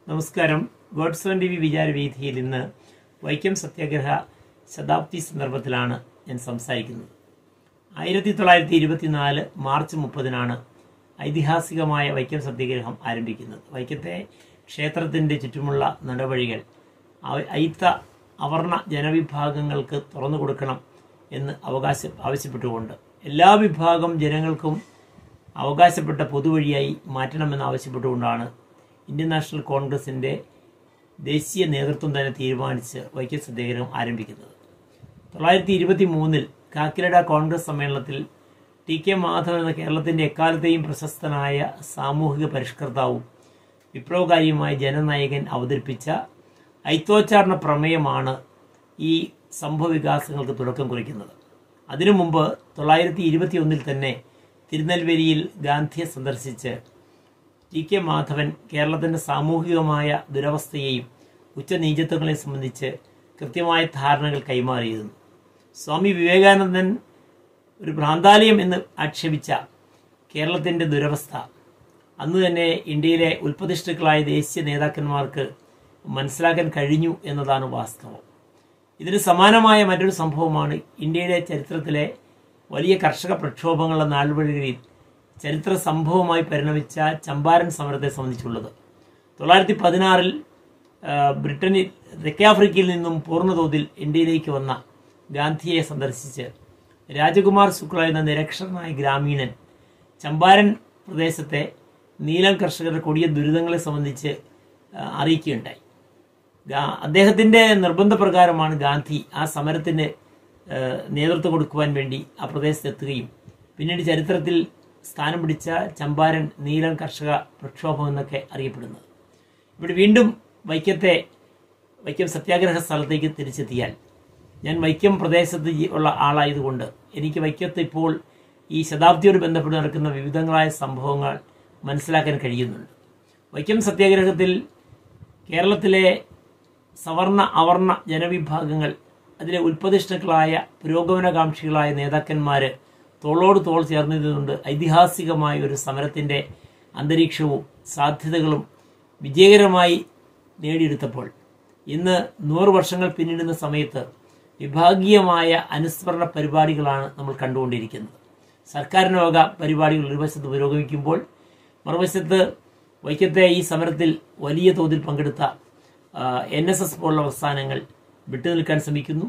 നമസ്കാരം God's own T V വിചാരവീഥിയിൽ ഇന്ന് വൈക്കം സത്യാഗ്രഹ ശതാബ്ദി സന്ദർഭത്തിലാണ് ഞാൻ സംസാരിക്കുന്നത് ആയിരത്തി തൊള്ളായിരത്തി ഇരുപത്തിനാല് മാർച്ച് മുപ്പതിനാണ് ഐതിഹാസികമായ വൈക്കം സത്യാഗ്രഹം ആരംഭിക്കുന്നത് വൈക്കത്തെ ക്ഷേത്രത്തിൻ്റെ ചുറ്റുമുള്ള നടവഴികൾ അവ- അയിത്ത അവർണ ജനവിഭാഗങ്ങൾക്ക് തുറന്നു കൊടുക്കണം എന്ന് അവകാശ ആവശ്യപ്പെട്ടുകൊണ്ട് എല്ലാ വിഭാഗം ജനങ്ങൾക്കും അവകാശപ്പെട്ട പൊതുവഴിയായി മാറ്റണമെന്ന് ആവശ്യപ്പെട്ടുകൊണ്ടാണ് ഇന്ത്യൻ നാഷണൽ കോൺഗ്രസിൻ്റെ ദേശീയ നേതൃത്വം തന്നെ തീരുമാനിച്ച് വൈക്കം സത്യാഗ്രഹം ആരംഭിക്കുന്നത് തൊള്ളായിരത്തി ഇരുപത്തി മൂന്നിൽ കാക്കിലട കോൺഗ്രസ് സമ്മേളനത്തിൽ ടി കെ മാധവൻ എന്ന കേരളത്തിന്റെ എക്കാലത്തെയും പ്രശസ്തനായ സാമൂഹിക പരിഷ്കർത്താവും വിപ്ലവകാരിയുമായ ജനനായകൻ അവതരിപ്പിച്ച ഐത്തോച്ചാരണ പ്രമേയമാണ് ഈ സംഭവ വികാസങ്ങൾക്ക് തുടക്കം കുറിക്കുന്നത് അതിനു മുമ്പ് തൊള്ളായിരത്തി ഇരുപത്തി ഒന്നിൽ തന്നെ തിരുനെൽവേലിയിൽ ഗാന്ധിയെ സന്ദർശിച്ച് ടി കെ മാധവൻ കേരളത്തിന്റെ സാമൂഹികമായ ദുരവസ്ഥയെയും ഉച്ചനീചത്വങ്ങളെയും സംബന്ധിച്ച് കൃത്യമായ ധാരണകൾ കൈമാറിയിരുന്നു സ്വാമി വിവേകാനന്ദൻ ഒരു ഭ്രാന്താലയം എന്ന് ആക്ഷേപിച്ച കേരളത്തിന്റെ ദുരവസ്ഥ അന്ന് തന്നെ ഇന്ത്യയിലെ ഉൽപ്പതിഷ്ഠുക്കളായ ദേശീയ നേതാക്കന്മാർക്ക് മനസ്സിലാക്കാൻ കഴിഞ്ഞു എന്നതാണ് വാസ്തവം ഇതിന് സമാനമായ മറ്റൊരു സംഭവമാണ് ഇന്ത്യയുടെ ചരിത്രത്തിലെ വലിയ കർഷക പ്രക്ഷോഭങ്ങളുടെ നാൾവഴികളിൽ ചരിത്ര സംഭവമായി പരിണമിച്ച ചമ്പാരൻ സമരത്തെ സംബന്ധിച്ചുള്ളത് തൊള്ളായിരത്തി പതിനാറിൽ ബ്രിട്ടനിൽ ദക്ഷിണാഫ്രിക്കയിൽ നിന്നും പൂർണ്ണതോതിൽ ഇന്ത്യയിലേക്ക് വന്ന ഗാന്ധിയെ സന്ദർശിച്ച് രാജകുമാർ ശുക്ല എന്ന നിരക്ഷരനായ ഗ്രാമീണൻ ചമ്പാരൻ പ്രദേശത്തെ നീലം കർഷകരുടെ കൊടിയ ദുരിതങ്ങളെ സംബന്ധിച്ച് ആ, അറിയിക്കുകയുണ്ടായി ഗാ- അദ്ദേഹത്തിന്റെ നിർബന്ധപ്രകാരമാണ് ഗാന്ധി ആ സമരത്തിന് ആ, നേതൃത്വം കൊടുക്കുവാൻ വേണ്ടി ആ പ്രദേശത്തെത്തുകയും പിന്നീട് ചരിത്രത്തിൽ സ്ഥാനം പിടിച്ച ചമ്പാരൻ നീലം കർഷക പ്രക്ഷോഭം എന്നൊക്കെ അറിയപ്പെടുന്നത് ഇവിടെ വീണ്ടും വൈക്കത്തെ വൈക്കം സത്യാഗ്രഹ സ്ഥലത്തേക്ക് തിരിച്ചെത്തിയാൽ ഞാൻ വൈക്കം പ്രദേശത്ത് ജി- ഉള്ള ആളായതുകൊണ്ട് എനിക്ക് വൈക്കത്ത് ഇപ്പോൾ ഈ ശതാബ്ദിയോട് ബന്ധപ്പെട്ട് നടക്കുന്ന വിവിധങ്ങളായ സംഭവങ്ങൾ മനസ്സിലാക്കാൻ കഴിയുന്നുണ്ട് വൈക്കം സത്യാഗ്രഹത്തിൽ കേരളത്തിലെ സവർണ അവർണ ജനവിഭാഗങ്ങൾ അതിലെ ഉൽപ്പതിഷ്ഠുക്കളായ പുരോഗമനകാംക്ഷികളായ നേതാക്കന്മാര് തോളോട് തോൾ ചേർന്നതുകൊണ്ട് ഐതിഹാസികമായ ഒരു സമരത്തിന്റെ അന്തരീക്ഷവും സാധ്യതകളും വിജയകരമായി നേടിയെടുത്തപ്പോൾ ഇന്ന് നൂറ് വർഷങ്ങൾ പിന്നിടുന്ന സമയത്ത് വിഭാഗീയമായ അനുസ്മരണ പരിപാടികളാണ് നമ്മൾ കണ്ടുകൊണ്ടിരിക്കുന്നത് സർക്കാരിന് വക പരിപാടികൾ ഒരു വശത്ത് പുരോഗമിക്കുമ്പോൾ മറുവശത്ത് വൈക്കത്തെ ഈ സമരത്തിൽ വലിയ തോതിൽ പങ്കെടുത്ത എൻ എസ് എസ് പോലുള്ള പ്രസ്ഥാനങ്ങൾ വിട്ടുനിൽക്കാൻ ശ്രമിക്കുന്നു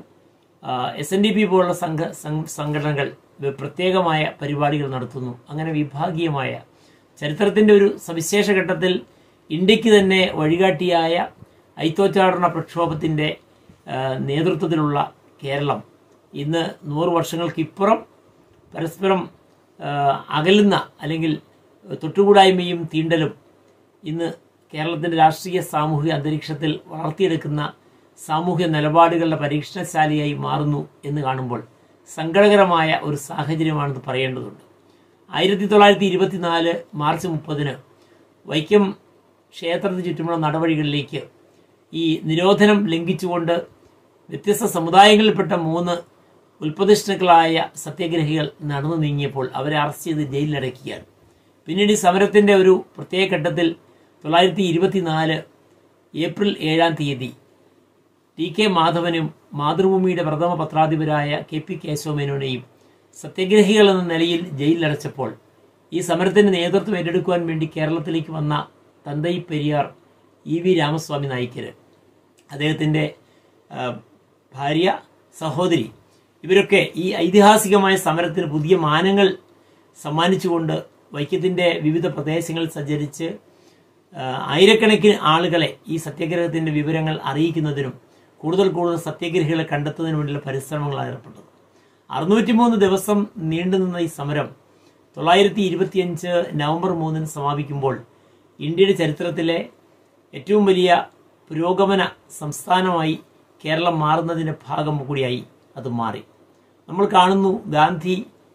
എസ് എൻ ഡി പി പോലുള്ള സംഘ സം- സംഘടനകൾ വ- പ്രത്യേകമായ പരിപാടികൾ നടത്തുന്നു അങ്ങനെ വിഭാഗീയമായ ചരിത്രത്തിന്റെ ഒരു സവിശേഷ ഘട്ടത്തിൽ ഇന്ത്യക്ക് തന്നെ വഴികാട്ടിയായ ഐത്തോച്ചാടന പ്രക്ഷോഭത്തിന്റെ ആ, നേതൃത്വത്തിലുള്ള കേരളം ഇന്ന് നൂറ് വർഷങ്ങൾക്കിപ്പുറം പരസ്പരം ആ, അകലുന്ന അല്ലെങ്കിൽ തൊട്ടുകൂടായ്മയും തീണ്ടലും ഇന്ന് കേരളത്തിന്റെ രാഷ്ട്രീയ സാമൂഹിക അന്തരീക്ഷത്തിൽ വളർത്തിയെടുക്കുന്ന സാമൂഹ്യ നിലപാടുകളുടെ പരീക്ഷണശാലിയായി മാറുന്നു എന്ന് കാണുമ്പോൾ സങ്കടകരമായ ഒരു സാഹചര്യമാണെന്ന് പറയേണ്ടതുണ്ട് ആയിരത്തി തൊള്ളായിരത്തി ഇരുപത്തിനാല് മാർച്ച് മുപ്പതിന് വൈക്കം ക്ഷേത്രത്തിന് ചുറ്റുമുള്ള നടപടികളിലേക്ക് ഈ നിരോധനം ലംഘിച്ചുകൊണ്ട് വ്യത്യസ്ത സമുദായങ്ങളിൽപ്പെട്ട മൂന്ന് ഉൽപ്പതിഷ്ണുക്കളായ സത്യാഗ്രഹികൾ നടന്നു നീങ്ങിയപ്പോൾ അവരെ അറസ്റ്റ് ചെയ്ത് ജയിലിലടക്കുകയാണ് പിന്നീട് ഈ സമരത്തിന്റെ ഒരു പ്രത്യേക ഘട്ടത്തിൽ തൊള്ളായിരത്തി ഇരുപത്തിനാല് ഏപ്രിൽ ഏഴാം തീയതി ടി കെ മാധവനും മാതൃഭൂമിയുടെ പ്രഥമ പത്രാധിപരായ കെ പി കേശവമേനോനെയും സത്യാഗ്രഹികൾ എന്ന നിലയിൽ ജയിലിലടച്ചപ്പോൾ ഈ സമരത്തിന് നേതൃത്വം ഏറ്റെടുക്കുവാൻ വേണ്ടി കേരളത്തിലേക്ക് വന്ന തന്തൈ പെരിയാർ ഇ വി രാമസ്വാമി നായിക്കര് അദ്ദേഹത്തിന്റെ ആ, ഭാര്യ സഹോദരി ഇവരൊക്കെ ഈ ഐതിഹാസികമായ സമരത്തിന് പുതിയ മാനങ്ങൾ സമ്മാനിച്ചുകൊണ്ട് വൈക്കത്തിന്റെ വിവിധ പ്രദേശങ്ങളിൽ സഞ്ചരിച്ച് ആ, ആയിരക്കണക്കിന് ആളുകളെ ഈ സത്യാഗ്രഹത്തിന്റെ വിവരങ്ങൾ അറിയിക്കുന്നതിനും കൂടുതൽ കൂടുതൽ സത്യാഗ്രഹികളെ കണ്ടെത്തുന്നതിനും വേണ്ടിയുള്ള പരിശ്രമങ്ങൾ ഏർപ്പെട്ടത് അറുന്നൂറ്റിമൂന്ന് ദിവസം നീണ്ടുനിന്ന ഈ സമരം തൊള്ളായിരത്തി ഇരുപത്തിയഞ്ച് നവംബർ മൂന്നിന് സമാപിക്കുമ്പോൾ ഇന്ത്യയുടെ ചരിത്രത്തിലെ ഏറ്റവും വലിയ പുരോഗമന സംസ്ഥാനമായി കേരളം മാറുന്നതിന്റെ ഭാഗം കൂടിയായി അത് മാറി നമ്മൾ കാണുന്നു ഗാന്ധി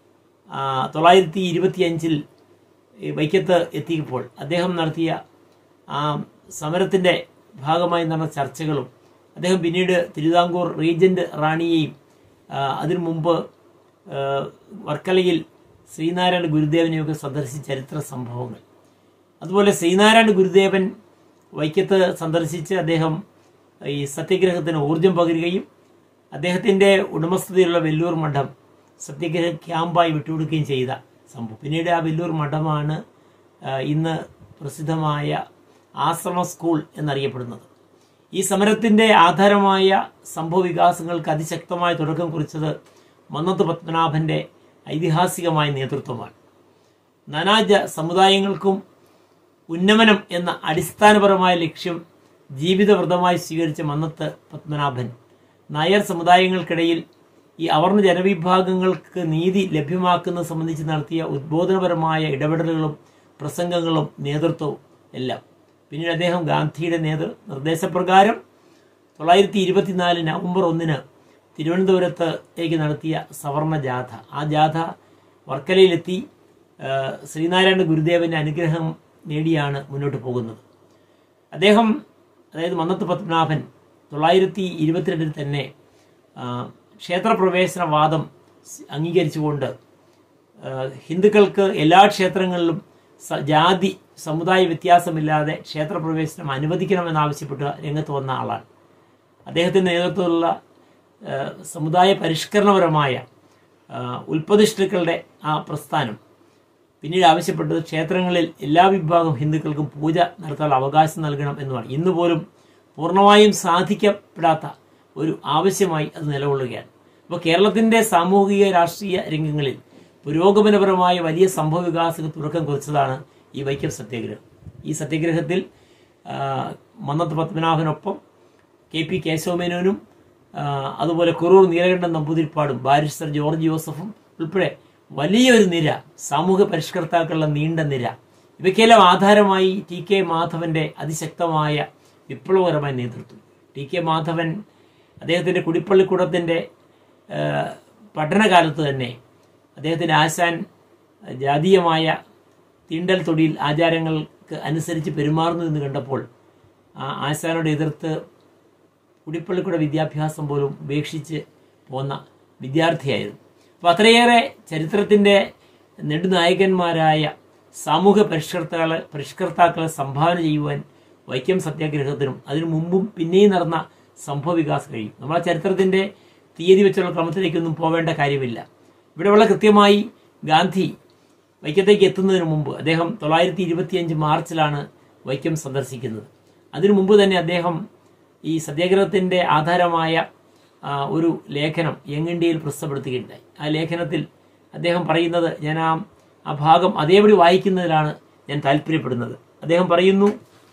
ആ, തൊള്ളായിരത്തി ഇരുപത്തിയഞ്ചിൽ ഈ വൈക്കത്ത് എത്തിയപ്പോൾ അദ്ദേഹം നടത്തിയ ആ സമരത്തിന്റെ ഭാഗമായി നടന്ന ചർച്ചകളും അദ്ദേഹം പിന്നീട് തിരുവിതാംകൂർ റീജന്റ് റാണിയെയും ആ, അതിനു മുമ്പ് ആ, വർക്കലയിൽ ശ്രീനാരായണ ഗുരുദേവനെയൊക്കെ സന്ദർശിച്ച ചരിത്ര സംഭവങ്ങൾ അതുപോലെ ശ്രീനാരായണ ഗുരുദേവൻ വൈക്കത്ത് സന്ദർശിച്ച് അദ്ദേഹം ഈ സത്യഗ്രഹത്തിന് ഊർജം പകരുകയും അദ്ദേഹത്തിന്റെ ഉടമസ്ഥതയിലുള്ള വെല്ലൂർ മഠം സത്യഗ്രഹ ക്യാമ്പായി വിട്ടുകൊടുക്കുകയും ചെയ്ത സംഭവം പിന്നീട് ആ വെല്ലൂർ മഠമാണ് ആ, ഇന്ന് പ്രസിദ്ധമായ ആശ്രമ സ്കൂൾ എന്നറിയപ്പെടുന്നത് ഈ സമരത്തിന്റെ ആധാരമായ സംഭവ വികാസങ്ങൾക്ക് അതിശക്തമായ തുടക്കം കുറിച്ചത് മന്നത്ത് പത്മനാഭന്റെ ഐതിഹാസികമായ നേതൃത്വമാണ് നാനാജ സമുദായങ്ങൾക്കും ഉന്നമനം എന്ന അടിസ്ഥാനപരമായ ലക്ഷ്യം ജീവിതവ്രതമായി സ്വീകരിച്ച മന്നത്ത് പത്മനാഭൻ നായർ സമുദായങ്ങൾക്കിടയിൽ ഈ അവർണ ജനവിഭാഗങ്ങൾക്ക് നീതി ലഭ്യമാക്കുന്നത് സംബന്ധിച്ച് നടത്തിയ ഉദ്ബോധനപരമായ ഇടപെടലുകളും പ്രസംഗങ്ങളും നേതൃത്വവും എല്ലാം പിന്നീട് അദ്ദേഹം ഗാന്ധിയുടെ നേതൃ നിർദ്ദേശപ്രകാരം തൊള്ളായിരത്തി ഇരുപത്തിനാല് നവംബർ ഒന്നിന് തിരുവനന്തപുരത്തേക്ക് നടത്തിയ സവർണ ജാഥ ആ ജാഥ വർക്കലയിലെത്തി ആ, ശ്രീനാരായണ ഗുരുദേവന്റെ അനുഗ്രഹം നേടിയാണ് മുന്നോട്ട് പോകുന്നത് അദ്ദേഹം അതായത് മന്നത്ത് പത്മനാഭൻ തൊള്ളായിരത്തി ഇരുപത്തിരണ്ടിൽ തന്നെ ആ, ക്ഷേത്രപ്രവേശനവാദം സ് അംഗീകരിച്ചുകൊണ്ട് ആ, ഹിന്ദുക്കൾക്ക് എല്ലാ ക്ഷേത്രങ്ങളിലും സ- ജാതി സമുദായ വ്യത്യാസമില്ലാതെ ക്ഷേത്രപ്രവേശനം അനുവദിക്കണമെന്നാവശ്യപ്പെട്ട് രംഗത്ത് വന്ന ആളാണ് അദ്ദേഹത്തിന്റെ നേതൃത്വത്തിലുള്ള ആ, സമുദായ പരിഷ്കരണപരമായ ആ, ഉൽപ്പതിഷ്ഠുക്കളുടെ ആ പ്രസ്ഥാനം പിന്നീട് ആവശ്യപ്പെട്ടത് ക്ഷേത്രങ്ങളിൽ എല്ലാ വിഭാഗം ഹിന്ദുക്കൾക്കും പൂജ നടത്താനുള്ള അവകാശം നൽകണം എന്നുമാണ് ഇന്ന് പോലും പൂർണ്ണമായും സാധിക്കപ്പെടാത്ത ഒരു ആവശ്യമായി അത് നിലകൊള്ളുകയാണ് അപ്പോൾ കേരളത്തിന്റെ സാമൂഹിക രാഷ്ട്രീയ രംഗങ്ങളിൽ പുരോഗമനപരമായ വലിയ സംഭവ വികാസത്തിന് തുടക്കം കുറിച്ചതാണ് ഈ വൈക്കം സത്യാഗ്രഹം ഈ സത്യാഗ്രഹത്തിൽ ആ, മന്നത്ത് പത്മനാഭനൊപ്പം കെ പി കേശവമേനോനും ആ, അതുപോലെ കുറൂർ നീലകണ്ഠൻ നമ്പൂതിരിപ്പാടും ബാരിസ്റ്റർ ജോർജ് ജോസഫും ഉൾപ്പെടെ വലിയൊരു നിര സാമൂഹ്യ പരിഷ്കർത്താക്കളുടെ നീണ്ട നിര ഇവയ്ക്കെല്ലാം ആധാരമായി ടി കെ മാധവന്റെ അതിശക്തമായ വിപ്ലവകരമായ നേതൃത്വം ടി കെ മാധവൻ അദ്ദേഹത്തിന്റെ കുടിപ്പള്ളിക്കൂടത്തിന്റെ ആ, പഠനകാലത്ത് തന്നെ അദ്ദേഹത്തിന്റെ ആശാൻ ജാതീയമായ തീണ്ടൽ തൊടിയിൽ ആചാരങ്ങൾക്ക് അനുസരിച്ച് പെരുമാറുന്നു എന്ന് കണ്ടപ്പോൾ ആ ആശാനോട് എതിർത്ത് കുടിപ്പള്ളിക്കൂടെ വിദ്യാഭ്യാസം പോലും ഉപേക്ഷിച്ച് പോന്ന വിദ്യാർത്ഥിയായിരുന്നു അപ്പോൾ അത്രയേറെ ചരിത്രത്തിന്റെ നെടുനായകന്മാരായ സാമൂഹ്യ പരിഷ്കർത്താക്കളെ പരിഷ്കർത്താക്കളെ സംഭാവന ചെയ്യുവാൻ വൈക്കം സത്യാഗ്രഹത്തിനും അതിനു മുമ്പും പിന്നെയും നടന്ന സംഭവ വികാസം കഴിയും നമ്മളെ ചരിത്രത്തിന്റെ തീയതി വെച്ചുള്ള ക്രമത്തിലേക്കൊന്നും പോവേണ്ട കാര്യമില്ല ഇവിടെ വളരെ കൃത്യമായി ഗാന്ധി വൈക്കത്തേക്ക് എത്തുന്നതിന് മുമ്പ് അദ്ദേഹം തൊള്ളായിരത്തി ഇരുപത്തിയഞ്ച് മാർച്ചിലാണ് വൈക്കം സന്ദർശിക്കുന്നത് അതിനു മുമ്പ് തന്നെ അദ്ദേഹം ഈ സത്യാഗ്രഹത്തിന്റെ ആധാരമായ ആ, ഒരു ലേഖനം യങ് ഇന്ത്യയിൽ പ്രസിദ്ധപ്പെടുത്തുകയുണ്ടായി ആ ലേഖനത്തിൽ അദ്ദേഹം പറയുന്നത് ഞാൻ ആ ആ ഭാഗം അതേപടി വായിക്കുന്നതിലാണ് ഞാൻ താല്പര്യപ്പെടുന്നത് അദ്ദേഹം പറയുന്നു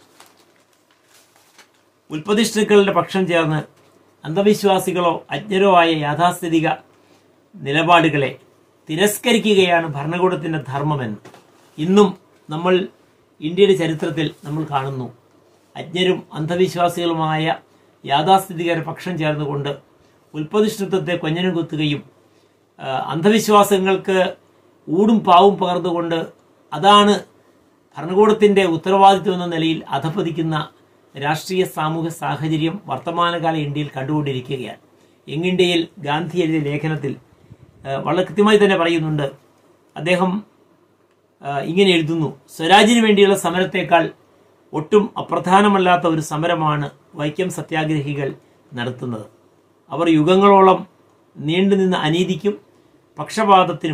ഉൽപ്പതിഷ്ഠുക്കളുടെ പക്ഷം ചേർന്ന് അന്ധവിശ്വാസികളോ അജ്ഞരോ ആയ യാഥാസ്ഥിതിക നിലപാടുകളെ തിരസ്കരിക്കുകയാണ് ഭരണകൂടത്തിന്റെ ധർമ്മമെന്ന് ഇന്നും നമ്മൾ ഇന്ത്യയുടെ ചരിത്രത്തിൽ നമ്മൾ കാണുന്നു അജ്ഞരും അന്ധവിശ്വാസികളുമായ യാഥാസ്ഥിതികരെ പക്ഷം ചേർന്നുകൊണ്ട് ഉൽപ്പതിഷ്ഠിത്വത്തെ കൊഞ്ഞനം കുത്തുകയും ആ, അന്ധവിശ്വാസങ്ങൾക്ക് ഊടും പാവും പകർന്നുകൊണ്ട് അതാണ് ഭരണകൂടത്തിന്റെ ഉത്തരവാദിത്വം എന്ന നിലയിൽ അധപ്പതിക്കുന്ന രാഷ്ട്രീയ സാമൂഹ്യ സാഹചര്യം വർത്തമാനകാല ഇന്ത്യയിൽ കണ്ടുകൊണ്ടിരിക്കുകയാണ് യങ് ഇന്ത്യയിൽ ഗാന്ധി എഴുതിയ ലേഖനത്തിൽ ആ, വളരെ കൃത്യമായി തന്നെ പറയുന്നുണ്ട് അദ്ദേഹം ആ, ഇങ്ങനെ എഴുതുന്നു സ്വരാജിന് വേണ്ടിയുള്ള സമരത്തേക്കാൾ ഒട്ടും അപ്രധാനമല്ലാത്ത ഒരു സമരമാണ് വൈക്കം സത്യാഗ്രഹികൾ നടത്തുന്നത് അവർ യുഗങ്ങളോളം നീണ്ടുനിന്ന അനീതിക്കും പക്ഷപാതത്തിനും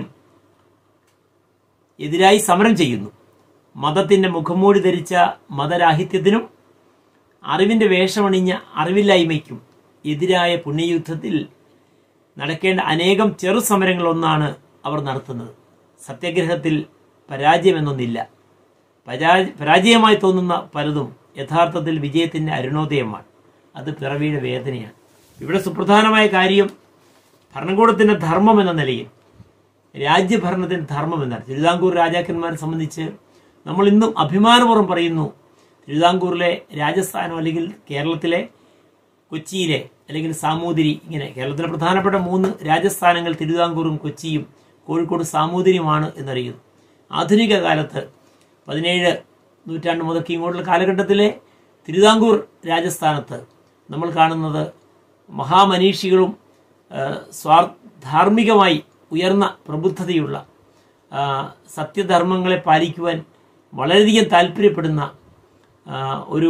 എതിരായി സമരം ചെയ്യുന്നു മതത്തിന്റെ മുഖംമൂടി ധരിച്ച മതരാഹിത്യത്തിനും അറിവിന്റെ വേഷമണിഞ്ഞ അറിവില്ലായ്മയ്ക്കും എതിരായ പുണ്യയുദ്ധത്തിൽ നടക്കേണ്ട അനേകം ചെറു സമരങ്ങളൊന്നാണ് അവർ നടത്തുന്നത് സത്യാഗ്രഹത്തിൽ പരാജയമെന്നൊന്നില്ല പരാ- പരാജയമായി തോന്നുന്ന പലതും യഥാർത്ഥത്തിൽ വിജയത്തിന്റെ അരുണോദയമാണ് അത് പിറവിയുടെ വേദനയാണ് ഇവിടെ സുപ്രധാനമായ കാര്യം ഭരണകൂടത്തിന്റെ ധർമ്മം എന്ന നിലയിൽ രാജ്യഭരണത്തിന്റെ ധർമ്മം എന്നാണ് തിരുവിതാംകൂർ രാജാക്കന്മാരെ സംബന്ധിച്ച് നമ്മൾ ഇന്നും അഭിമാനപൂർവ്വം പറയുന്നു തിരുവിതാംകൂറിലെ രാജസ്ഥാനോ അല്ലെങ്കിൽ കേരളത്തിലെ കൊച്ചിയിലെ അല്ലെങ്കിൽ സാമൂതിരി ഇങ്ങനെ കേരളത്തിലെ പ്രധാനപ്പെട്ട മൂന്ന് രാജസ്ഥാനങ്ങൾ തിരുവിതാംകൂറും കൊച്ചിയും കോഴിക്കോട് സാമൂതിരിയുമാണ് എന്നറിയുന്നു ആധുനിക കാലത്ത് പതിനേഴ് നൂറ്റാണ്ട് മുതൽക്ക് ഇങ്ങോട്ടുള്ള കാലഘട്ടത്തിലെ തിരുവിതാംകൂർ രാജസ്ഥാനത്ത് നമ്മൾ കാണുന്നത് മഹാമനീഷികളും ആ, സ്വാർ ധാർമ്മികമായി ഉയർന്ന പ്രബുദ്ധതയുള്ള ആ, സത്യധർമ്മങ്ങളെ പാലിക്കുവാൻ വളരെയധികം താല്പര്യപ്പെടുന്ന ആ, ഒരു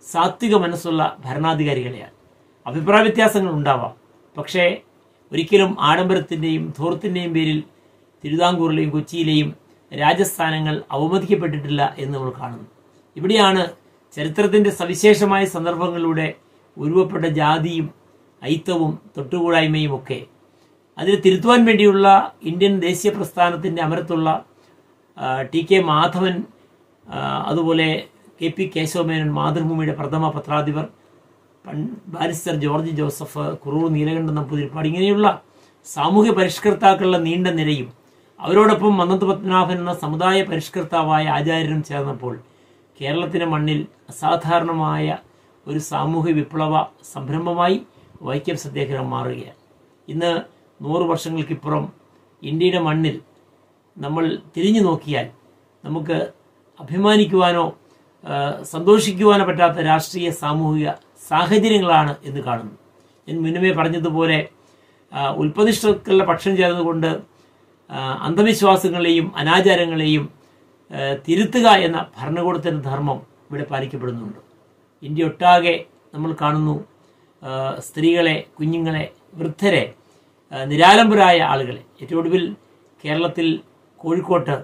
സാത്വിക മനസ്സുള്ള ഭരണാധികാരികളെയാണ് അഭിപ്രായ വ്യത്യാസങ്ങൾ ഉണ്ടാവാം പക്ഷേ ഒരിക്കലും ആഡംബരത്തിൻ്റെയും ധൂർത്തിൻ്റെയും പേരിൽ തിരുവിതാംകൂറിലെയും കൊച്ചിയിലെയും രാജസ്ഥാനങ്ങൾ അവമതിക്കപ്പെട്ടിട്ടില്ല എന്ന് നമ്മൾ കാണുന്നു ഇവിടെയാണ് ചരിത്രത്തിന്റെ സവിശേഷമായ സന്ദർഭങ്ങളിലൂടെ ഉരുവപ്പെട്ട ജാതിയും ഐത്തവും തൊട്ടുകൂടായ്മയും ഒക്കെ അതിനെ തിരുത്തുവാൻ വേണ്ടിയുള്ള ഇന്ത്യൻ ദേശീയ പ്രസ്ഥാനത്തിന്റെ അമരത്തുള്ള ആ, ടി കെ മാധവൻ ആ, അതുപോലെ കെ പി കേശവമേനൻ മാതൃഭൂമിയുടെ പ്രഥമ പത്രാധിപർ പൺ- barrister George Joseph Kurur Neelakantan Namboodiripad ഇങ്ങനെയുള്ള സാമൂഹ്യ പരിഷ്കർത്താക്കളുടെ നീണ്ട നിരയും അവരോടൊപ്പം മന്നത്ത് പത്മനാഭൻ എന്ന സമുദായ പരിഷ്കർത്താവായ ആചാര്യനും ചേർന്നപ്പോൾ കേരളത്തിന്റെ മണ്ണിൽ അസാധാരണമായ ഒരു സാമൂഹ്യ വിപ്ലവ സംരംഭമായി വൈക്കം സത്യാഗ്രഹം മാറുകയാണ് ഇന്ന് നൂറ് വർഷങ്ങൾക്കിപ്പുറം ഇന്ത്യയുടെ മണ്ണിൽ നമ്മൾ തിരിഞ്ഞു നോക്കിയാൽ നമുക്ക് അഭിമാനിക്കുവാനോ ആ, സന്തോഷിക്കുവാനോ പറ്റാത്ത രാഷ്ട്രീയ സാമൂഹിക സാഹചര്യങ്ങളാണ് എന്ന് കാണുന്നു ഞാൻ മുന്നമേ പറഞ്ഞതുപോലെ ആ, ഉൽപ്പതിഷ്ഠക്കളുടെ പക്ഷം ചേർന്നുകൊണ്ട് ആ, അന്ധവിശ്വാസങ്ങളെയും അനാചാരങ്ങളെയും ആ, തിരുത്തുക എന്ന ഭരണകൂടത്തിന്റെ ധർമ്മം ഇവിടെ പാലിക്കപ്പെടുന്നുണ്ട് ഇന്ത്യ ഒട്ടാകെ നമ്മൾ കാണുന്നു ആ, സ്ത്രീകളെ കുഞ്ഞുങ്ങളെ വൃദ്ധരെ ആ, നിരാലംബരായ ആളുകളെ ഏറ്റവും ഒടുവിൽ കേരളത്തിൽ കോഴിക്കോട്ട്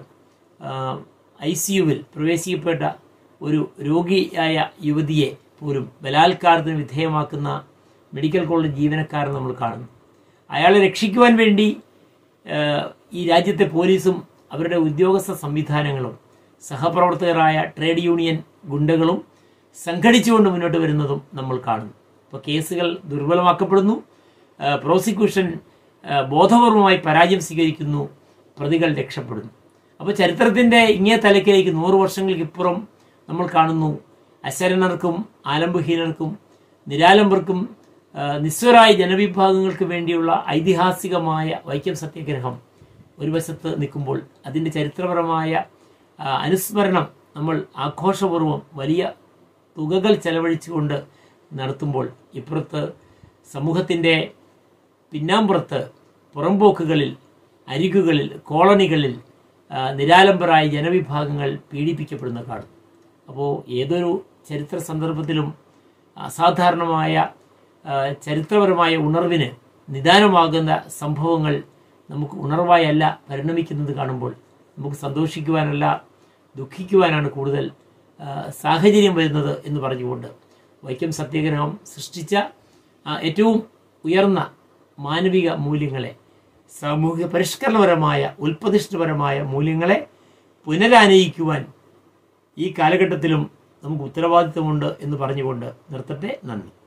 ഐ സി യുവിൽ പ്രവേശിക്കപ്പെട്ട ഒരു രോഗിയായ യുവതിയെ പോലും ബലാത്കാരത്തിന് വിധേയമാക്കുന്ന മെഡിക്കൽ കോളേജ് ജീവനക്കാരൻ നമ്മൾ കാണുന്നു അയാളെ രക്ഷിക്കുവാൻ വേണ്ടി ആ, ഈ രാജ്യത്തെ പോലീസും അവരുടെ ഉദ്യോഗസ്ഥ സംവിധാനങ്ങളും സഹപ്രവർത്തകരായ ട്രേഡ് യൂണിയൻ ഗുണ്ടകളും സംഘടിച്ചുകൊണ്ട് മുന്നോട്ട് വരുന്നതും നമ്മൾ കാണുന്നു അപ്പോൾ കേസുകൾ ദുർബലമാക്കപ്പെടുന്നു ആ, പ്രോസിക്യൂഷൻ ആ, ബോധപൂർവമായി പരാജയം സ്വീകരിക്കുന്നു പ്രതികൾ രക്ഷപ്പെടുന്നു അപ്പോൾ ചരിത്രത്തിന്റെ ഇങ്ങേ തലക്കിലേക്ക് നൂറ് വർഷങ്ങൾക്കിപ്പുറം നമ്മൾ കാണുന്നു അശരണർക്കും ആലംബഹീനർക്കും നിരാലംബർക്കും ആ, നിസ്വരായ ജനവിഭാഗങ്ങൾക്ക് വേണ്ടിയുള്ള ഐതിഹാസികമായ വൈക്കം സത്യാഗ്രഹം ഒരു വശത്ത് നിൽക്കുമ്പോൾ അതിൻ്റെ ചരിത്രപരമായ ആ, അനുസ്മരണം നമ്മൾ ആഘോഷപൂർവ്വം വലിയ തുകകൾ ചെലവഴിച്ചുകൊണ്ട് നടത്തുമ്പോൾ ഇപ്പുറത്ത് സമൂഹത്തിൻ്റെ പിന്നാമ്പുറത്ത് പുറംപോക്കുകളിൽ അരികുകളിൽ കോളനികളിൽ ആ, നിരാലംബരായ ജനവിഭാഗങ്ങൾ പീഡിപ്പിക്കപ്പെടുന്ന കാണും അപ്പോൾ ഏതൊരു ചരിത്ര സന്ദർഭത്തിലും അസാധാരണമായ ആ, ചരിത്രപരമായ ഉണർവിന് നിദാനമാകുന്ന സംഭവങ്ങൾ നമുക്ക് ഉണർവായല്ല പരിണമിക്കുന്നത് കാണുമ്പോൾ നമുക്ക് സന്തോഷിക്കുവാനല്ല ദുഃഖിക്കുവാനാണ് കൂടുതൽ ആ, സാഹചര്യം വരുന്നത് എന്ന് പറഞ്ഞുകൊണ്ട് വൈക്കം സത്യാഗ്രഹം സൃഷ്ടിച്ച ആ, ഏറ്റവും ഉയർന്ന മാനവിക മൂല്യങ്ങളെ സാമൂഹിക പരിഷ്കരണപരമായ ഉൽപ്പതിഷ്ഠപരമായ മൂല്യങ്ങളെ പുനരാനയിക്കുവാൻ ഈ കാലഘട്ടത്തിലും നമുക്ക് ഉത്തരവാദിത്വമുണ്ട് എന്ന് പറഞ്ഞുകൊണ്ട് നിർത്തട്ടെ നന്ദി